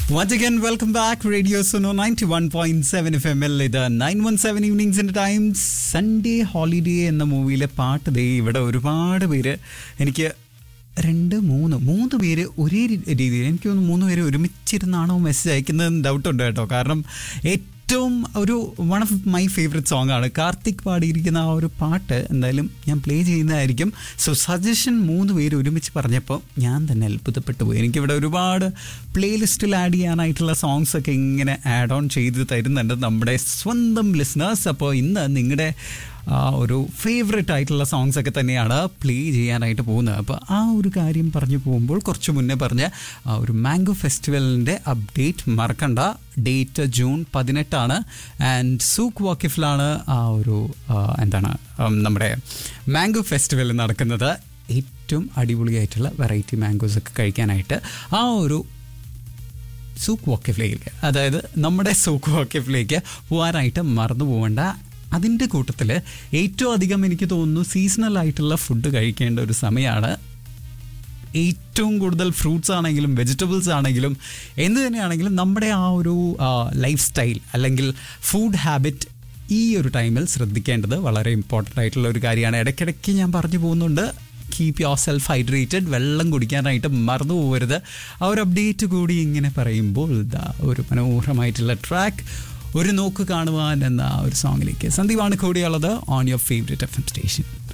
Once again, welcome back. Radio Suno 91.7 FM ൽ ഇത് nine one seven ഈവനിങ്സിന്റെ time Sunday holiday എന്ന മൂവിയിലെ പാട്ട് ദേ ഇവിടെ ഒരുപാട് പേര് എനിക്ക് രണ്ട് മൂന്ന് മൂന്ന് പേര് ഒരേ രീ- രീതിയിൽ എനിക്ക് തോന്നുന്നു മൂന്ന് പേര് ഒരുമിച്ചിരുന്നാണോ മെസ്സേജ് അയക്കുന്നതെന്ന് ഡൗട്ടുണ്ട് കേട്ടോ കാരണം ഏറ്റവും ഒരു one of my favourite song ആണ് കാർത്തിക് പാടിയിരിക്കുന്ന ആ ഒരു പാട്ട് എന്തായാലും ഞാൻ പ്ലേ ചെയ്യുന്നതായിരിക്കും സോ സജഷൻ മൂന്ന് പേര് ഒരുമിച്ച് പറഞ്ഞപ്പോൾ ഞാൻ തന്നെ അത്ഭുതപ്പെട്ടു പോയി എനിക്കിവിടെ ഒരുപാട് പ്ലേലിസ്റ്റിൽ ആഡ് ചെയ്യാനായിട്ടുള്ള സോങ്സ് ഒക്കെ ഇങ്ങനെ ആഡ് ഓൺ ചെയ്ത് തരുന്നുണ്ട് നമ്മുടെ സ്വന്തം ലിസ്ണേഴ്സ് അപ്പോൾ ഇന്ന് നിങ്ങളുടെ ആ ഒരു ഫേവറേറ്റ് ആയിട്ടുള്ള സോങ്സ് ഒക്കെ തന്നെയാണ് പ്ലേ ചെയ്യാനായിട്ട് പോകുന്നത് അപ്പോൾ ആ ഒരു കാര്യം പറഞ്ഞു പോകുമ്പോൾ കുറച്ച് മുന്നേ പറഞ്ഞ ആ ഒരു മാംഗോ ഫെസ്റ്റിവലിൻ്റെ അപ്ഡേറ്റ് മറക്കണ്ട ഡേറ്റ് ജൂൺ പതിനെട്ടാണ് ആൻഡ് സൂക്ക് വാക്കിഫിലാണ് ആ ഒരു ആ, എന്താണ് ഉം, നമ്മുടെ മാംഗോ ഫെസ്റ്റിവൽ നടക്കുന്നത് ഏറ്റവും അടിപൊളിയായിട്ടുള്ള വെറൈറ്റി മാംഗോസ് ഒക്കെ കഴിക്കാനായിട്ട് ആ ഒരു സൂക്ക് വാക്കിഫിലേക്ക് അതായത് നമ്മുടെ സൂക്ക് വാക്കിഫിലേക്ക് പോകാനായിട്ട് മറന്നു പോകേണ്ട അതിൻ്റെ കൂട്ടത്തിൽ ഏറ്റവും അധികം എനിക്ക് തോന്നുന്നു സീസണൽ ആയിട്ടുള്ള ഫുഡ് കഴിക്കേണ്ട ഒരു സമയമാണ് ഏറ്റവും കൂടുതൽ ഫ്രൂട്ട്സ് ആണെങ്കിലും വെജിറ്റബിൾസ് ആണെങ്കിലും എന്ത് തന്നെയാണെങ്കിലും നമ്മുടെ ആ ഒരു ലൈഫ് സ്റ്റൈൽ അല്ലെങ്കിൽ ഫുഡ് ഹാബിറ്റ് ഈ ഒരു ടൈമിൽ ശ്രദ്ധിക്കേണ്ടത് വളരെ ഇമ്പോർട്ടൻ്റ് ആയിട്ടുള്ള ഒരു കാര്യമാണ് ഇടയ്ക്കിടയ്ക്ക് ഞാൻ പറഞ്ഞു പോകുന്നുണ്ട് കീപ് യുവർ സെൽഫ് ഹൈഡ്രേറ്റഡ് വെള്ളം കുടിക്കാനായിട്ട് മറന്നു പോകരുത് ആ ഒരു അപ്ഡേറ്റ് കൂടി ഇങ്ങനെ പറയുമ്പോൾ ദാ ഒരു മനോഹരമായിട്ടുള്ള ട്രാക്ക് ഒരു നോക്ക് കാണുവാൻ എന്ന ആ ഒരു സോങ്ങിലേക്ക് സന്ദീപാണ് കൂടിയുള്ളത് on your favourite F M station